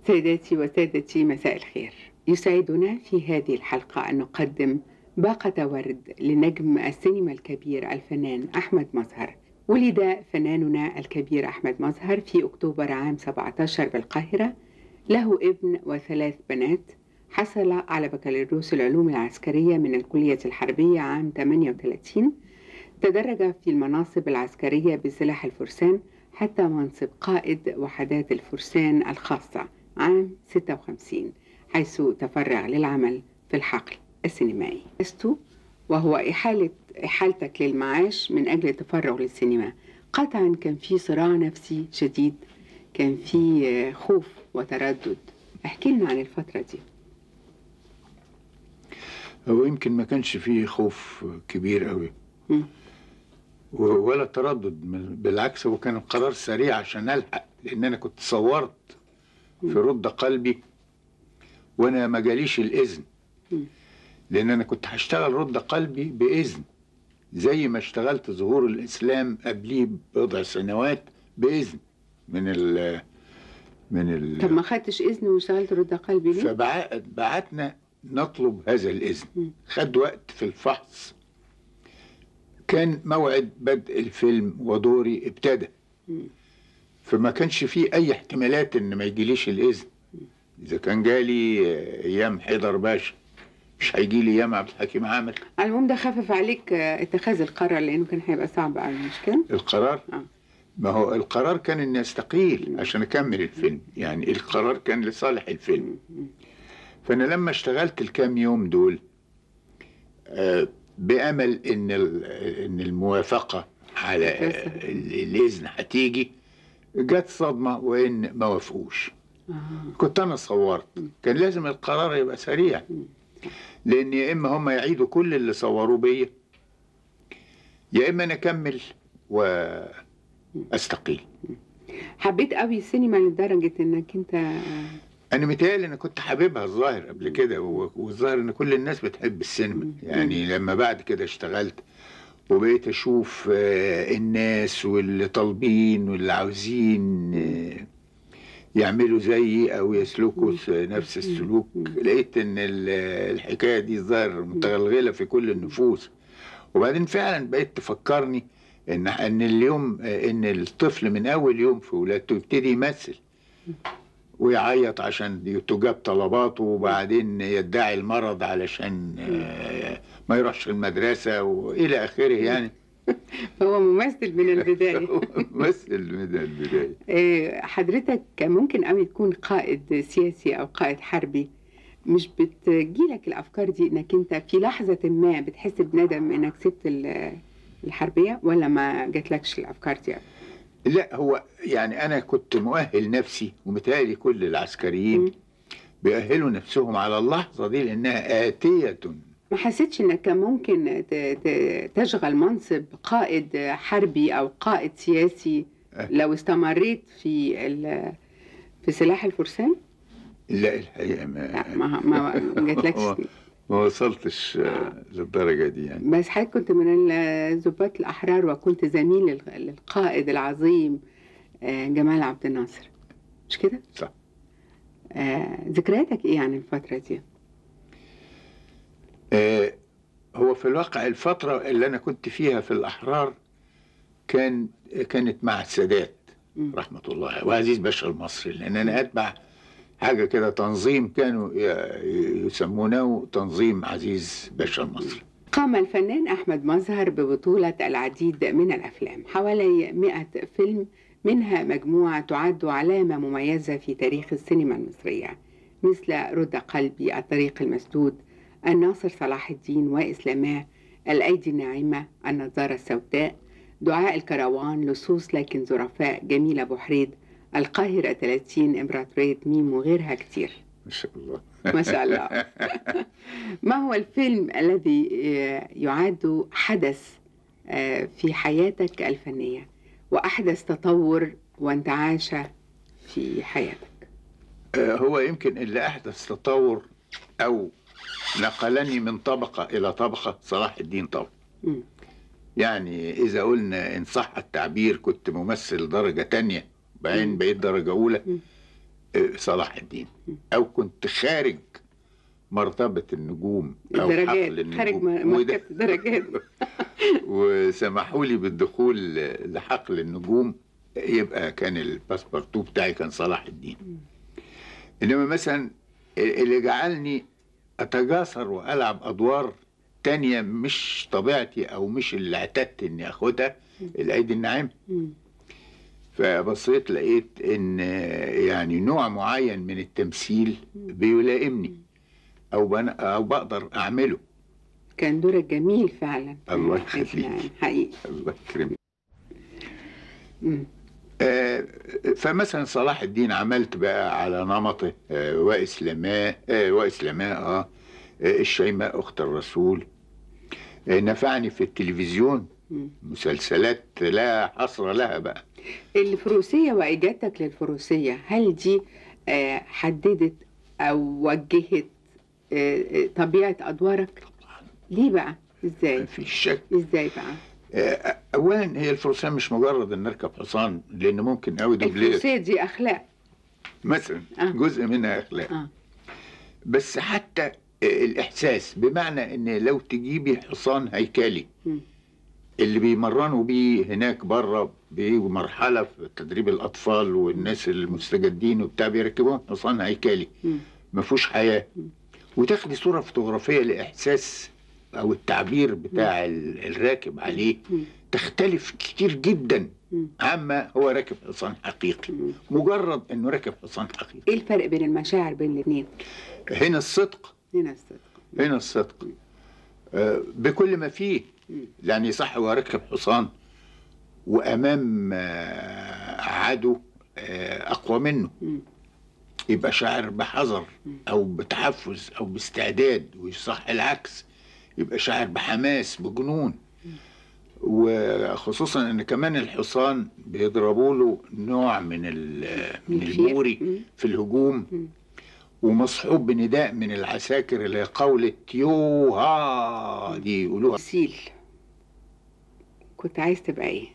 سيداتي وسادتي مساء الخير يسعدنا في هذه الحلقة أن نقدم باقة ورد لنجم السينما الكبير الفنان أحمد مظهر ولد فناننا الكبير أحمد مظهر في أكتوبر عام 17 بالقاهرة له ابن وثلاث بنات حصل على بكالوريوس العلوم العسكرية من الكلية الحربية عام 38 تدرج في المناصب العسكرية بسلاح الفرسان حتى منصب قائد وحدات الفرسان الخاصة عام 56 حيث تفرغ للعمل في الحقل السينمائي لست وهو إحالة إحالتك للمعاش من أجل التفرغ للسينما قطعا كان في صراع نفسي شديد كان في خوف وتردد احكي لنا عن الفترة دي هو يمكن ما كانش فيه خوف كبير قوي مم. و- ولا تردد بالعكس هو كان القرار سريع عشان الحق لان انا كنت صورت في رد قلبي وانا ما جاليش الاذن مم. لان انا كنت هشتغل رد قلبي باذن زي ما اشتغلت ظهور الاسلام قبليه بضع سنوات باذن من ال من ال طب ما خدتش إذن واشتغلت رد قلبي ليه؟ فبعتنا نطلب هذا الإذن مم. خد وقت في الفحص كان موعد بدء الفيلم ودوري ابتدى مم. فما كانش فيه أي احتمالات إن ما يجيليش الإذن إذا كان جالي آه، أيام حيدر باشا مش هيجي لي أيام عبد الحكيم عامر على العموم ده خفف عليك آه، اتخاذ القرار لأنه كان هيبقى صعب قوي مش كده؟ القرار آه. ما هو القرار كان إني أستقيل عشان أكمل الفيلم يعني القرار كان لصالح الفيلم مم. فانا لما اشتغلت الكام يوم دول آه، بامل ان ال- ان الموافقه على هتوافق. آه، ال- الاذن هتيجي جت صدمه وان ما وافقوش آه. كنت انا صورت كان لازم القرار يبقى سريع لان يا اما هم يعيدوا كل اللي صوروه بيا يا اما انا اكمل واستقيل حبيت قوي السينما لدرجة انك انت انا متهيألي انا كنت حاببها الظاهر قبل كده و- والظاهر ان كل الناس بتحب السينما يعني لما بعد كده اشتغلت وبقيت اشوف آه، الناس واللي طالبين واللي عاوزين آه، يعملوا زيي او يسلكوا س- نفس السلوك لقيت ان ال- الحكايه دي ظاهر متغلغله في كل النفوس وبعدين فعلا بقيت تفكرني ان ان اليوم آه، ان الطفل من اول يوم في ولادته يبتدي يمثل ويعيط عشان تجاب طلباته وبعدين يدعي المرض علشان آه، ما يروحش المدرسة وإلى آخره يعني هو ممثل من البداية مثل من البداية آه، حضرتك كان ممكن قوي تكون قائد سياسي او قائد حربي مش بتجيلك الافكار دي انك انت في لحظة ما بتحس بندم انك سبت ال- الحربية ولا ما جاتلكش الافكار دي لا هو يعني أنا كنت مؤهل نفسي ومتهيألي كل مم. العسكريين بيأهلوا نفسهم على اللحظة دي لأنها آتية ما حسيتش انك كان ممكن ت- ت- تشغل منصب قائد حربي او قائد سياسي أه. لو استمريت في ال- في سلاح الفرسان؟ لا الحقيقة لا ما ما ما جاتلكش ما وصلتش آه، للدرجة دي يعني بس حضرتك كنت من الضباط الاحرار وكنت زميل للق- للقائد العظيم آه، جمال عبد الناصر مش كده؟ صح آه، ذكرياتك ايه عن الفترة دي؟ آه، هو في الواقع الفترة اللي أنا كنت فيها في الأحرار كان كانت مع السادات مم. رحمة الله وعزيز باشا المصري لأن أنا أتبع حاجة كده تنظيم كانوا ي- يسمونه تنظيم عزيز باشا المصري قام الفنان أحمد مظهر ببطولة العديد من الأفلام حوالي 100 فيلم منها مجموعة تعد علامة مميزة في تاريخ السينما المصرية مثل رد قلبي الطريق المسدود الناصر صلاح الدين وإسلاماه الأيدي الناعمة النظارة السوداء دعاء الكروان لصوص لكن ظرفاء جميل أبو حريد القاهرة 30 إمبراطورية ميم وغيرها كتير ما شاء الله ما شاء الله ما هو الفيلم الذي آه، يعد حدث آه، في حياتك الفنية وأحدث تطور وانتعاش في حياتك آه، هو يمكن اللي أحدث تطور أو نقلني من طبقة إلى طبقة صلاح الدين طبعا مم. يعني إذا قلنا إن صح التعبير كنت ممثل درجة تانية بعدين بقيت درجة أولى مم. آه، صلاح الدين او كنت خارج مرتبة النجوم او حقل الدرجات خارج النجوم م- وده- مركبة الدرجات وسمحوا لي بالدخول لحقل النجوم يبقى كان الباسبورتو بتاعي كان صلاح الدين انما مثلا اللي جعلني اتجاسر والعب ادوار تانية مش طبيعتي او مش اللي اعتدت اني اخدها الايدي الناعمه مم. فبصيت لقيت ان يعني نوع معين من التمثيل بيلائمني او بن او بقدر اعمله كان دورك جميل فعلا الله آه، يخليك. يعني حقيقي الله يكرمك مم. آه، فمثلا صلاح الدين عملت بقى على نمطه آه، وإسلاماء آه، وإسلاماء اه آه، الشيماء أخت الرسول آه، نفعني في التلفزيون مم. مسلسلات لا حصر لها بقى الفروسية وإجابتك للفروسية هل دي آه، حددت أو وجهت آه، آه، طبيعة أدوارك؟ ليه بقى؟ إزاي؟ في الشك إزاي بقى؟ آه، أولا هي الفروسية مش مجرد إن نركب حصان لأن ممكن قوي دوبلير الفروسية دي أخلاق مثلا آه. جزء منها أخلاق آه. بس حتى آه، الإحساس بمعنى إن لو تجيبي حصان هيكلي مم. اللي بيمرنوا بيه هناك بره بمرحله في تدريب الاطفال والناس المستجدين وبتاع بيركبوهم حصان هيكلي مم. ما فيهوش حياه مم. وتاخدي صوره فوتوغرافيه لاحساس او التعبير بتاع ال- الراكب عليه مم. تختلف كتير جدا مم. عما هو راكب حصان حقيقي مم. مجرد انه راكب حصان حقيقي إيه الفرق بين المشاعر بين الاثنين؟ هنا الصدق هنا الصدق هنا الصدق آه، بكل ما فيه مم. يعني صح هو راكب حصان وامام آه، عدو آه، اقوى منه مم. يبقى شاعر بحذر او بتحفز او باستعداد ويصح العكس يبقى شاعر بحماس بجنون وخصوصا ان كمان الحصان بيضربوا له نوع من ال- من الفير. البوري مم. في الهجوم مم. ومصحوب بنداء من العساكر اللي هي قولة يوها دي يقولوها تمثيل كنت عايز تبقى إيه؟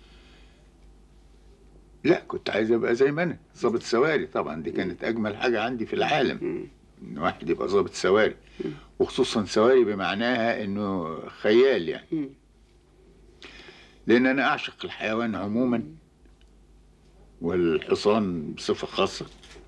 لا كنت عايز ابقى زي ما انا ضابط سواري طبعا دي كانت اجمل حاجه عندي في العالم مم. ان واحد يبقى ضابط سواري وخصوصا سواري بمعناها انه خيال يعني مم. لان انا اعشق الحيوان عموما والحصان بصفه خاصه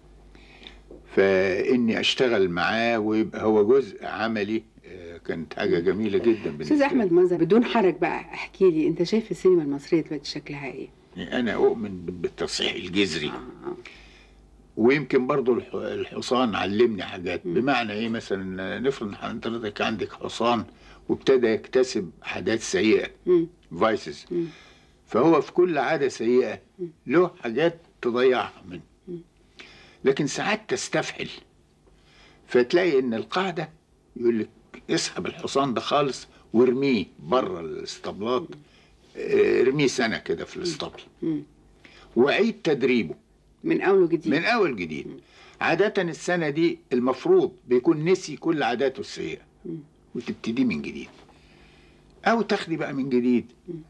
فاني اشتغل معاه ويبقى هو جزء عملي آه، كانت حاجه جميله جدا أستاذ بالنسبه لي. أحمد مظهر بدون حرج بقى احكي لي أنت شايف السينما المصرية دلوقتي شكلها إيه؟ انا اؤمن بالتصحيح الجذري آه. آه. ويمكن برضو الح- الحصان علمني حاجات بمعنى ايه مثلا نفرض إن حضرتك عندك حصان وابتدى يكتسب عادات سيئه مم. فايسز مم. فهو في كل عاده سيئه له حاجات تضيعها منه لكن ساعات تستفحل فتلاقي ان القاعده يقول لك اسحب الحصان ده خالص وارميه بره الاسطبلات اه، ارميه سنه كده في الاسطبل مم. وعيد تدريبه من أول وجديد من اول جديد عادة السنة دي المفروض بيكون نسي كل عاداته السيئة وتبتدي من جديد او تاخدي بقى من جديد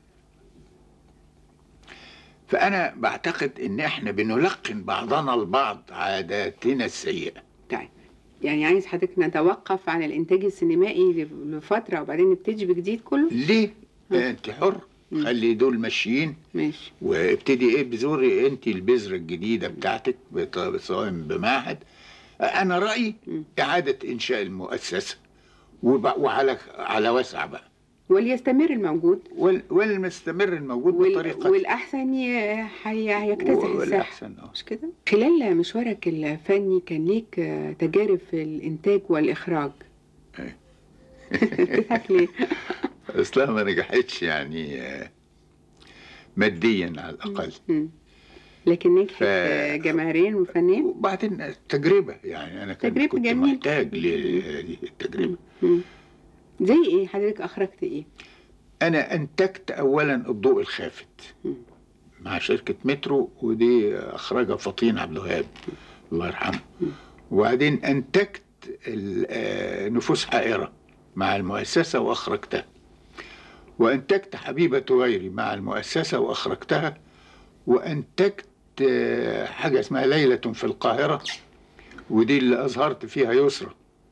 فانا بعتقد ان احنا بنلقن بعضنا البعض عاداتنا السيئة طيب يعني عايز حضرتك نتوقف عن الإنتاج السينمائي لفترة وبعدين نبتدي بجديد كله؟ ليه انت حر خلي دول ماشيين ماشي وابتدي ايه بزوري انت البذره الجديده بتاعتك بت- سواء بمعهد انا رايي اعاده انشاء المؤسسه وب- وعلى على وسع بقى وليستمر الموجود وال- والمستمر الموجود وال... بطريقه والأحسن ي... حي... هيكتسح الساحة والاحسن اه مش كده؟ خلال مشوارك الفني كان ليك آه، تجارب في الإنتاج والإخراج إيه. بتضحك ليه؟ اصلها ما نجحتش يعني آه، ماديا على الاقل مم. لكن نجحت ف- آه، جماهيريا وفنيا وبعدين تجربه يعني انا كنت تجربة كنت جميلة. محتاج لهذه التجربه مم. زي ايه حضرتك اخرجت ايه انا انتجت اولا الضوء الخافت مم. مع شركه مترو ودي اخرجها فطين عبد الوهاب الله يرحمه وبعدين انتجت ال- آه، نفوس حائره مع المؤسسه واخرجتها وانتجت حبيبه غيري مع المؤسسه واخرجتها وانتجت آه، حاجة اسمها ليلة في القاهرة ودي اللي أظهرت فيها يسرى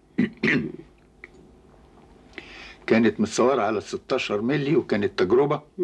كانت متصورة على 16 ملي وكانت تجربة مم.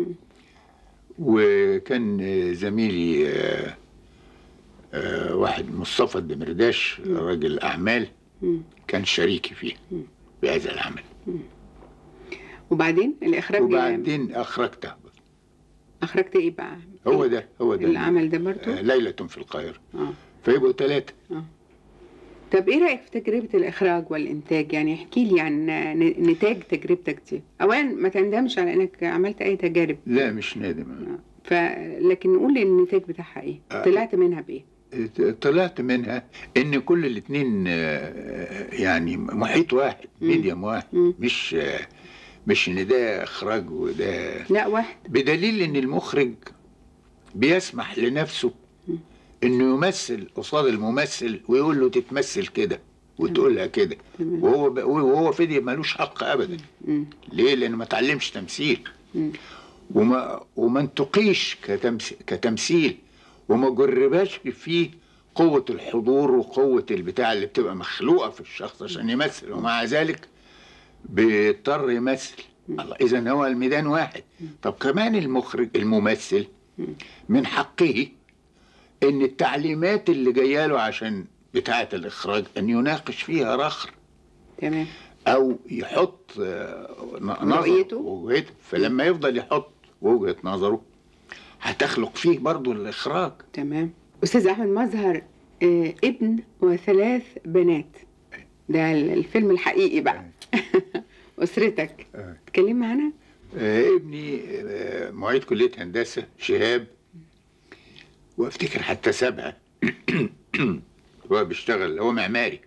وكان آه، زميلي آه، آه، واحد مصطفى الدمرداش راجل أعمال مم. كان شريكي فيه في هذا العمل وبعدين الإخراج وبعدين أخرجته أخرجت إيه بقى؟ هو ده هو ده العمل ده برضو؟ آه، ليلة في القاهرة آه. فيبقوا ثلاثة طب ايه رايك في تجربه الاخراج والانتاج يعني احكي لي عن ن- نتاج تجربتك دي اولا ما تندمش على انك عملت اي تجارب لا مش نادم ف لكن نقول لي النتاج بتاعها ايه آه. طلعت منها بايه طلعت منها ان كل الاثنين يعني محيط واحد مم. ميديم واحد مم. مش آه، مش ان ده اخراج وده لا واحد بدليل ان المخرج بيسمح لنفسه مم. انه يمثل قصاد الممثل ويقول له تتمثل كده وتقولها كده تمام وهو ب- وهو فدي ملوش حق ابدا مم. ليه لانه ما اتعلمش تمثيل مم. وما وما انتقيش كتمس كتمثيل وما جرباش فيه قوة الحضور وقوة البتاع اللي بتبقى مخلوقة في الشخص عشان يمثل ومع ذلك بيضطر يمثل الله إذا هو الميدان واحد طب كمان المخرج الممثل من حقه إن التعليمات اللي جاية له عشان بتاعة الإخراج أن يناقش فيها رخر تمام او يحط آه، ن- نظر رؤيته. وجهته فلما يفضل يحط وجهة نظره هتخلق فيه برضو الاخراج تمام استاذ احمد مظهر آه ابن وثلاث بنات ده ال- الفيلم الحقيقي بقى اسرتك اتكلم معانا آه، ابني آه، معيد كلية هندسة شهاب وافتكر حتى سبعة هو بيشتغل هو معماري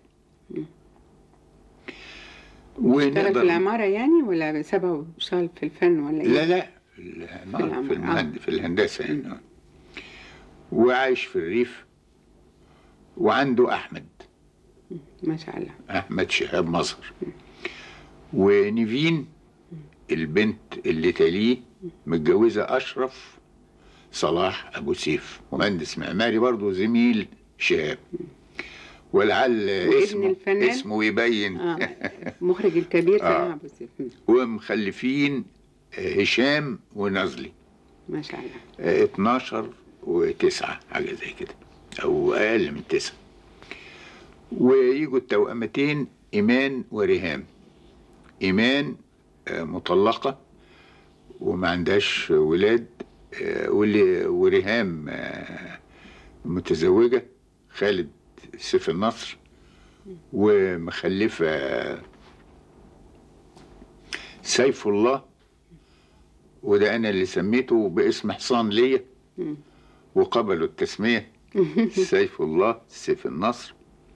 اشتغل في العماره يعني ولا سابها واشتغل في الفن ولا ايه لا لا في العمارة، العمارة، في, المهند... في الهندسة يعني وعايش في الريف وعنده أحمد ما شاء الله احمد شهاب مظهر ونيفين البنت اللي تليه متجوزه اشرف صلاح ابو سيف مهندس معماري برضه زميل شهاب ولعل وابن اسمه الفنان؟ اسمه يبين اه المخرج الكبير آه. سامع ابو سيف مم. ومخلفين هشام ونزلي ما شاء الله آه، 12 و9 حاجه زي كده او اقل من 9 ويجوا التوأمتين ايمان وريهام ايمان آه، مطلقه وما عندهاش ولاد آه، واللي وريهام آه، متزوجه خالد سيف النصر ومخلفه سيف الله وده انا اللي سميته باسم حصان ليا مم. وقبلوا التسميه سيف الله سيف النصر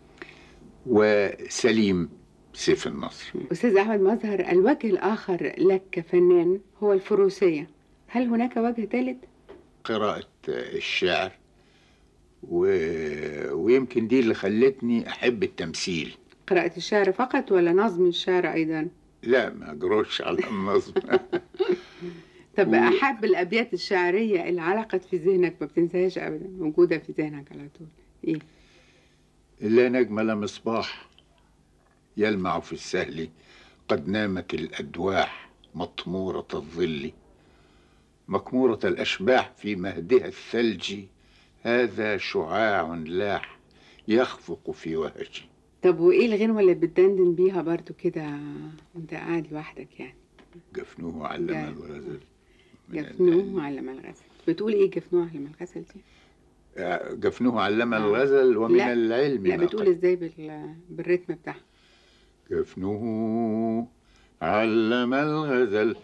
وسليم سيف النصر استاذ احمد مظهر الوجه الاخر لك كفنان هو الفروسيه هل هناك وجه ثالث قراءة الشعر و... ويمكن دي اللي خلتني أحب التمثيل قراءه الشعر فقط ولا نظم الشعر ايضا لا ما أجروش على النظم طب و- احب الابيات الشعريه اللي علقت في ذهنك ما بتنساهاش ابدا موجوده في ذهنك على طول ايه لا نجم لا مصباح يلمع في السهل قد نامت الأدواح مطمورة الظل مكمورة الأشباح في مهدها الثلج هذا شعاع لاح يخفق في وهجي طب وايه الغنوه اللي بتدندن بيها برضو كده وانت قاعد لوحدك يعني جفنوه علم جا- الغزل من جفنوه علم الغزل بتقول ايه جفنوه علم الغزل دي العلم. جفنوه علم آه. الغزل ومن لا، العلم لا ما بتقول قد. ازاي بال... بالريتم بتاعها جفنه علم الغزل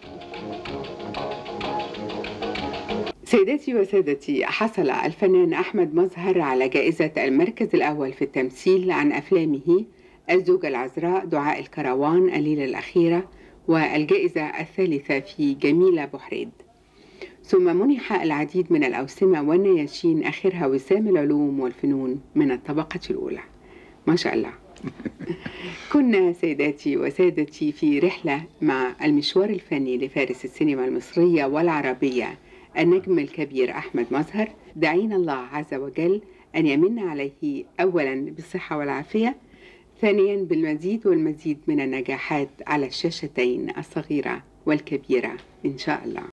سيداتي وسادتي حصل الفنان أحمد مظهر على جائزة المركز الأول في التمثيل عن أفلامه الزوجة العذراء دعاء الكروان الليلة الأخيرة والجائزة الثالثة في جميلة بحريد ثم منح العديد من الأوسمة والنياشين آخرها وسام العلوم والفنون من الطبقة الأولى ما شاء الله كنا سيداتي وسادتي في رحلة مع المشوار الفني لفارس السينما المصرية والعربية النجم الكبير أحمد مظهر دعينا الله عز وجل أن يمن عليه أولا بالصحة والعافية ثانيا بالمزيد والمزيد من النجاحات على الشاشتين الصغيرة والكبيرة إن شاء الله